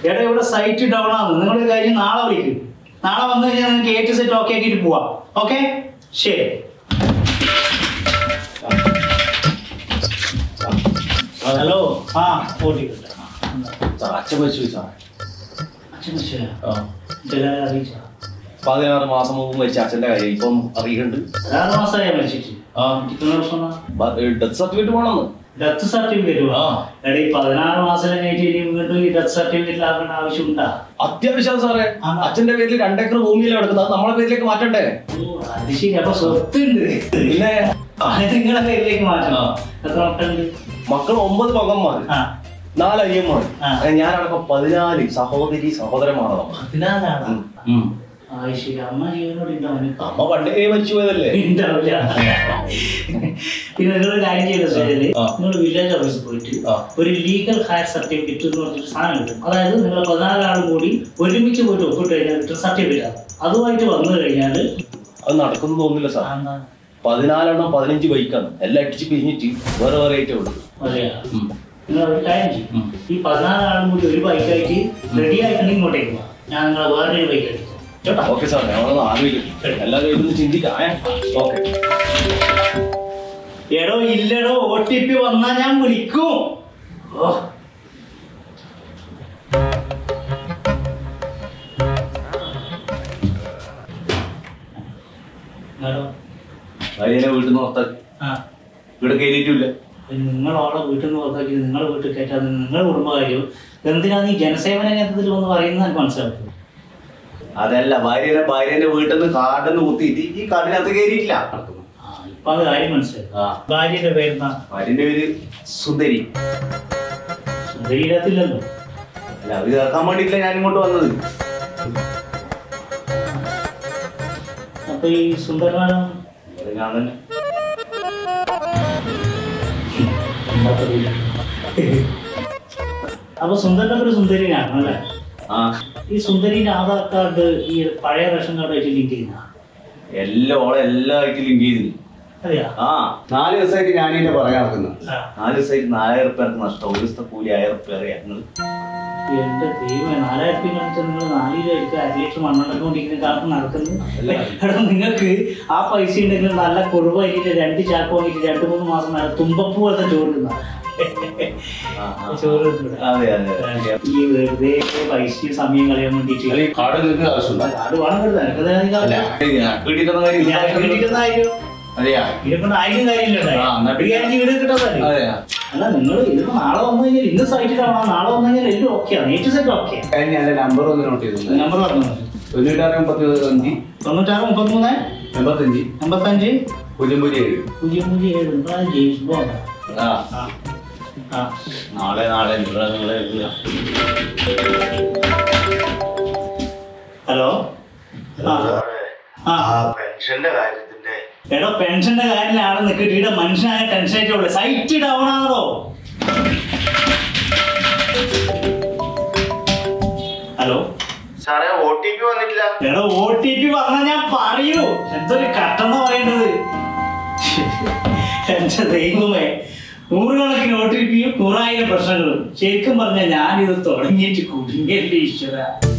എടാ ഇവിടെ site down ആണ് നിങ്ങൾ കാര്യം നാളെ വിളിക്കും നാളെ വന്നു കഴിഞ്ഞാൽ നിങ്ങൾക്ക് എ ടു സെറ്റ് ഓക്കെ ആക്കിയിട്ട് പോവാം ഓക്കെ ശരി ഹലോ ആ ഓട്ടിക്കട്ടെ സാർ അച്ഛൻ മരിച്ചു സാർ അച്ഛൻ വിളിച്ചോ? ആ ഇതെല്ലാം അറിയിച്ചോ? പതിനാറ് മാസം മുമ്പ് മരിച്ച അച്ഛന്റെ കാര്യം ഇപ്പം അറിയുന്നുണ്ട് ആറ് മാസമായി മരിച്ചിട്ട് ആ ഇത്ര വർഷം ഡെത്ത് സർട്ടിഫിക്കറ്റ് വേണമെന്ന് ഡെത്ത് സർട്ടിഫിക്കറ്റ് ആ. എടാ ഈ പതിനാറ് മാസം കഴിഞ്ഞിട്ട് ഇനി വീണ്ടും ഈ ഡെത്ത് സർട്ടിഫിക്കറ്റ് ആക്കേണ്ട ആവശ്യമുണ്ടാ അത്യാവശ്യം സാറേ ആ. അച്ഛന്റെ പേരിൽ രണ്ടേക്കർ ഭൂമിയിലാണ് എടുക്കുന്നത് അത് നമ്മളെ പേരിലേക്ക് മാറ്റണ്ടേ ഓ, അത് ശരി അപ്പൊ സ്വത്തുണ്ട് പിന്നെ അത് നിങ്ങളെ പേരിലേക്ക് മാറ്റണം ആ. എത്ര മക്കളുണ്ട് മക്കൾ ഒമ്പത് മകന്മാർ ആ നാല് അനിയന്മാർ ആ. ഞാനടക്കം പതിനാല് സഹോദരി സഹോദരന്മാരാണ് നമ്മൾ. പതിനാലാണ് ഉം. ഉം. ആ ശരി അമ്മ ജീവനോട് ഉണ്ടാവും അമ്മ പണ്ടേ മരിച്ചു പോയതല്ലേ ഉണ്ടാവില്ല പിന്നെ നിങ്ങൾ കാര്യം ചെയ്ത സ്റ്റേജില് ആ. നിങ്ങൾ വില്ലേജ് ഓഫീസിൽ പോയിട്ട് ആ. ഒരു ലീഗൽ ഹയർ സർട്ടിഫിക്കറ്റ് എന്ന് പറഞ്ഞൊരു സാധനം കിട്ടും അതായത് നിങ്ങൾ പതിനാലാളും കൂടി ഒരുമിച്ച് പോയിട്ട് ഒപ്പിട്ട് കഴിഞ്ഞാൽ കിട്ടുന്ന സർട്ടിഫിക്കറ്റ് ആണ് അതുമായിട്ട് വന്നു കഴിഞ്ഞാൽ അത് നടക്കുന്നു തോന്നുന്നില്ല സാർ പതിനാലെണ്ണം പതിനഞ്ച് ബൈക്കാണ് എല്ലാം അടിച്ച് പിരിഞ്ഞിട്ട് വേറെ വേറെ ആയിട്ടേ ഉള്ളൂ ഉം. നിങ്ങൾ ഒരു കാര്യം ചെയ്യും ഉം. ഈ പതിനാലാളും കൂടി ഒരു ബൈക്കായിട്ട് റെഡി ആയിട്ടുണ്ടെങ്കിൽ ഇങ്ങോട്ടേക്ക് പോവാം ഞാൻ നിങ്ങളെ വേറൊരു ബൈക്ക് എടുക്കും കേട്ടോ ഓക്കെ സാർ ഞങ്ങളൊന്ന് ആലോചിക്കും എല്ലാവരും ഇതൊന്ന് ചിന്തിക്കാം ഏ? ഓക്കെ എടോ ഇല്ലടോ ഒ ടി പി വന്നാ ഞാൻ വിളിക്കും ഓ ഹലോ അതിനെ വീട്ടിൽ നിന്ന് പുറത്താക്കി ആ ഇവിടെ കയറിയിട്ടില്ല നിങ്ങളോടെ വീട്ടിൽ നിന്ന് പുറത്താക്കി നിങ്ങളെ വീട്ടിൽ കയറ്റാതെ നിങ്ങളുടെ കുടുംബകാര്യവും എന്തിനാണ് ഈ ജനസേവന കേന്ദ്രത്തിൽ വന്ന് പറയുന്നത് എനിക്ക് മനസ്സിലാക്കും അതല്ല ഭാര്യനെ ഭാര്യന്റെ വീട്ടിൽ നിന്ന് കാടിന്ന് കുത്തിയിട്ട് ഈ കാടിനകത്ത് കയറിയിട്ടില്ല ആ ഇപ്പൊ അത് കാര്യം മനസ്സിലായി ആ ഭാര്യയുടെ പേരെന്താ ഭാര്യന്റെ പേര് സുന്ദരി സുന്ദരിയിടത്തില്ലല്ലോ അല്ല അത് ചേർക്കാൻ വേണ്ടിയിട്ടില്ല ഞാൻ ഇങ്ങോട്ട് വന്നത് അപ്പൊ ഈ സുന്ദരനാണ് ഇവിടെ ഞാൻ തന്നെ അപ്പൊ സുന്ദരന്റെ ഒരു സുന്ദരിനാണ് അല്ലേ ആ ഈ സുന്ദരിന്റെ ആധാർ കാർഡ് ഈ പഴയ റേഷൻ കാർഡ് ആയിട്ട് ലിങ്ക് ചെയ്യുന്ന എല്ലാം ഓളെ എല്ലാമായിട്ട് ലിങ്ക് ചെയ്തു അറിയാ ആ നാല് ദിവസമായിട്ട് ഞാൻ ഇതിന്റെ പറയാൻ നടക്കുന്നത് ആ. നാല് ദിവസമായിട്ട് നാലായിരം റുപ്യ എനിക്ക് നഷ്ടം ഒരു ദിവസത്തെ കൂലി ആയിരം റുപ്യ അറിയാം നിങ്ങൾ എന്റെ ദൈവമേ നാലായിരത്തി കാണിച്ചാൽ നിങ്ങൾ നാല് രൂപ എടുക്കുക അര ലിറ്റർ മണ്ണെണ്ണ കൊണ്ടിരിക്കുന്ന കാലത്ത് നടക്കുന്നത് അല്ല. എടാ നിങ്ങൾക്ക് ആ പൈസ ഉണ്ടെങ്കിൽ നല്ല കൊഴുവായിട്ട് രണ്ട് ചാക്ക് വാങ്ങിയിട്ട് രണ്ട് മൂന്ന് മാസം നല്ല തുമ്പപ്പൂ പോലത്തെ ചോറ് തിന്നാ. ആ, ആ. ചോറ് തിന്നൂടെ? അതെ അതെ അതെ. ഈ വെറുതെ പൈസയും സമയം കളയാൻ വേണ്ടിയിട്ട് അല്ല, ഈ കാർഡ് നിങ്ങൾക്ക് ആവശ്യമുണ്ടോ കാർഡ് വേണം കേട്ടോ. നിനക്കത് അധികം അല്ല ആവശ്യം. കിട്ടിയിട്ടുള്ള കാര്യം ഞാൻ കിട്ടിയിട്ടുന്ന കാര്യം അതെയാ ഇതിനെക്കൊണ്ട് ആരും കാര്യമില്ല ആ, എന്നാ ഒരു കാര്യം വീട് കിട്ടാതെ അതെയാ അല്ല നിങ്ങൾ ഇതിപ്പോ നാളെ വന്നു കഴിഞ്ഞാൽ ഇന്ന് സൈറ്റിൽ കാണാം നാളെ വന്നു കഴിഞ്ഞാൽ എല്ലാം ഓക്കെയാണ് നേറ്റ് സെറ്റ് ഓക്കെയാണ് കഴിഞ്ഞ എന്റെ നമ്പർ ഒന്ന് നോട്ട് ചെയ്തു നമ്പർ പറഞ്ഞു തൊണ്ണൂറ്റാറ് എൺപത്തി അഞ്ച് തൊണ്ണൂറ്റാറ് മുപ്പത്തിമൂന്ന് എൺപത്തഞ്ച് എൺപത്തഞ്ച് പൂജ്യം പൂജ്യം ഏഴ് പൂജ്യം പൂജ്യം ഏഴ് നിങ്ങളാ ജെയിംസ് ബോണ്ട് ആ ആ ആ നാളെ നാളെ നിങ്ങളെ നിങ്ങളെ നിങ്ങളെ ഹലോ ആ ആ ആ പെൻഷന്റെ കാര്യത്തിന്റെ എടോ പെൻഷന്റെ കാര്യത്തിലാണ് നിൽക്കിട്ട് ഇവിടെ മനുഷ്യനായ ടെൻഷൻ ആയിട്ടുള്ളൂ സൈറ്റ് ഡൗൺ ആണോ ഹലോ സാറേ ഒ ടി പി വന്നിട്ടില്ല എടോ ഒ ടി പി പറഞ്ഞാൽ ഞാൻ പറയൂ എന്തൊരു കട്ടെന്ന് പറയേണ്ടത് എന്റെ ദൈവമേ നൂറുകണക്കിന് ഒ ടി പിയും നൂറായിരം പ്രശ്നങ്ങളും ശരിക്കും പറഞ്ഞാൽ ഞാനിത് തുടങ്ങിയിട്ട് കുടുങ്ങിയല്ലേ ഈശ്വര